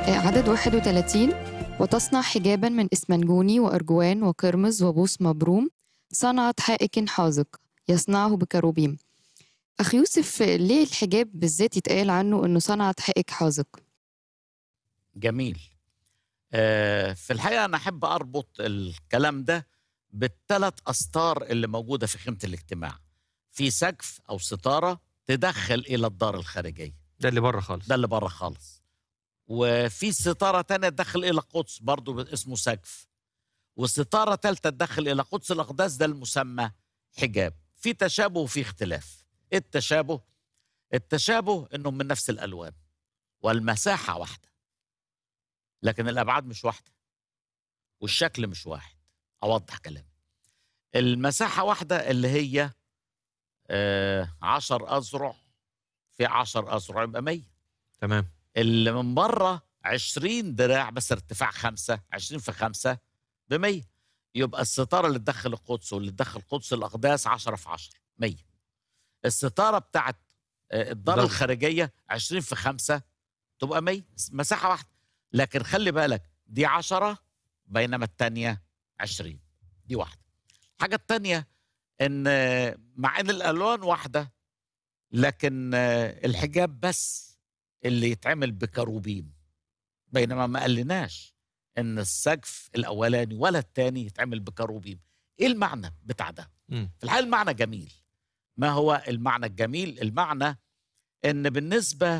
عدد 31 وتصنع حجابا من إسمنجوني وأرجوان وقرمز وبوس مبروم صنعت حائك حاذق يصنعه بكروبيم أخ يوسف ليه الحجاب بالذات يتقال عنه إنه صنعت حائك حاذق؟ جميل آه، في الحقيقة أنا أحب أربط الكلام ده بالثلاث أستار اللي موجودة في خيمة الاجتماع في سقف أو ستارة تدخل إلى الدار الخارجية ده اللي بره خالص ده اللي بره خالص وفي ستارة تانية تدخل إلى القدس برضو اسمه سقف وستارة تالتة تدخل إلى قدس الأقداس ده المسمى حجاب في تشابه وفي اختلاف إيه التشابه؟ التشابه إنهم من نفس الألوان والمساحة واحدة لكن الأبعاد مش واحدة والشكل مش واحد أوضح كلامي المساحة واحدة اللي هي آه عشر أذرع في عشر أذرع يبقى مية تمام اللي من بره 20 دراع بس ارتفاع خمسة 20 في خمسة ب 100 يبقى الستارة اللي تدخل القدس واللي تدخل قدس الأقداس 10 في 10 100 الستارة بتاعت آه، الدار دار. الخارجية 20 في خمسة تبقى 100 مساحة واحدة لكن خلي بالك دي 10 بينما التانية 20 دي واحدة الحاجة التانية ان آه، مع ان الالوان واحدة لكن آه، الحجاب بس اللي يتعمل بكروبيم بينما ما قالناش ان السقف الاولاني ولا الثاني يتعمل بكروبيم ايه المعنى بتاع ده مم. في الحقيقه المعنى جميل ما هو المعنى الجميل المعنى ان بالنسبه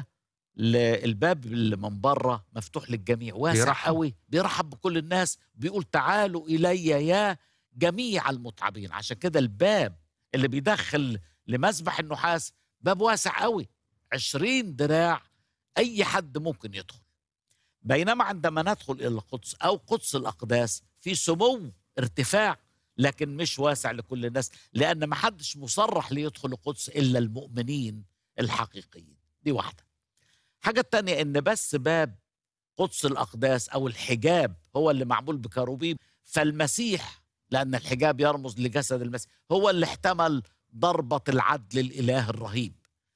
للباب اللي من بره مفتوح للجميع واسع بيرحب. قوي بيرحب بكل الناس بيقول تعالوا الي يا جميع المتعبين عشان كده الباب اللي بيدخل لمسبح النحاس باب واسع قوي 20 دراع اي حد ممكن يدخل بينما عندما ندخل الى القدس او قدس الاقداس في سمو ارتفاع لكن مش واسع لكل الناس لان ما حدش مصرح ليدخل القدس الا المؤمنين الحقيقيين دي واحده حاجه التانية ان بس باب قدس الاقداس او الحجاب هو اللي معمول بكروبيم فالمسيح لان الحجاب يرمز لجسد المسيح هو اللي احتمل ضربه العدل الاله الرهيب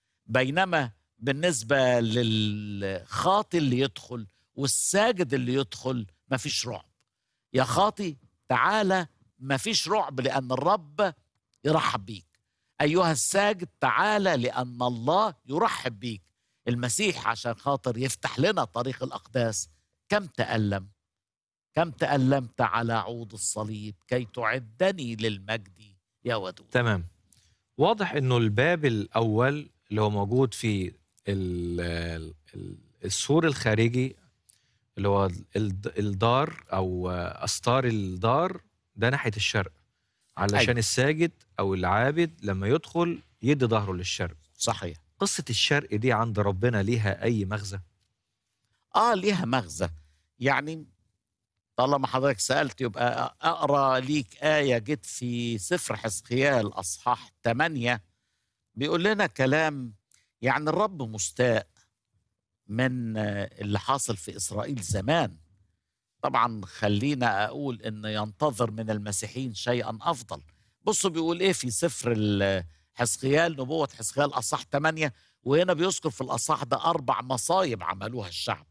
بينما بالنسبه للخاطي اللي يدخل والساجد اللي يدخل مفيش رعب يا خاطي تعالى مفيش رعب لأن الرب يرحب بيك أيها الساجد تعالى لأن الله يرحب بيك المسيح عشان خاطر يفتح لنا طريق الأقداس كم تألم كم تألمت على عود الصليب كي تعدني للمجد يا ودود تمام واضح انه الباب الاول اللي هو موجود في ال- ال- ال- السور الخارجي اللي هو ال- الدار او استار الدار ده ناحيه الشرق علشان أيوة. الساجد او العابد لما يدخل يدي ظهره للشرق صحيح قصه الشرق دي عند ربنا ليها اي مغزى اه ليها مغزى يعني طالما حضرتك سألت يبقى أقرأ ليك آية جت في سفر حزقيال أصحاح 8 بيقول لنا كلام يعني الرب مستاء من آه، اللي حاصل في إسرائيل زمان طبعا خلينا أقول إن ينتظر من المسيحيين شيئا أفضل بصوا بيقول إيه في سفر ال- حزقيال نبوة حزقيال أصحاح 8 وهنا بيذكر في الأصحاح ده أربع مصايب عملوها الشعب